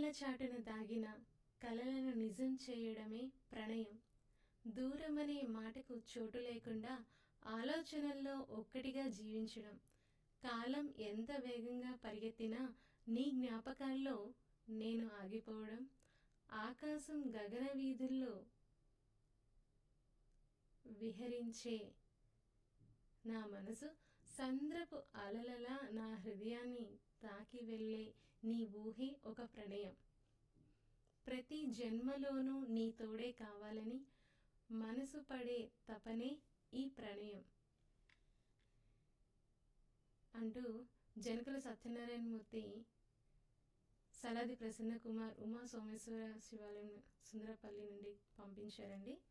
చాటున దాగిన కలలను నిజం చేయడమే ప్రణయం దూరమనే మాటకు చోటు లేకుండా ఆలోచనల్లో ఒక్కటిగా జీవించడం కాలం ఎంత వేగంగా పరిగెత్తినా నీ జ్ఞాపకాల్లో నేను ఆగిపోవడం ఆకాశం గగన వీధుల్లో విహరించే నా మనసు సంద్రపు అలలలా నా హృదయాన్ని తాకి వెళ్ళే నీ ఊహే ఒక ప్రణయం ప్రతి జన్మలోనూ నీ తోడే కావాలని మనసు పడే తపనే ఈ ప్రణయం అంటూ జనకుల సత్యనారాయణమూర్తి సలాది ప్రసన్న కుమార్ ఉమా సోమేశ్వర శివాలయం సుందరపల్లి నుండి పంపించారండి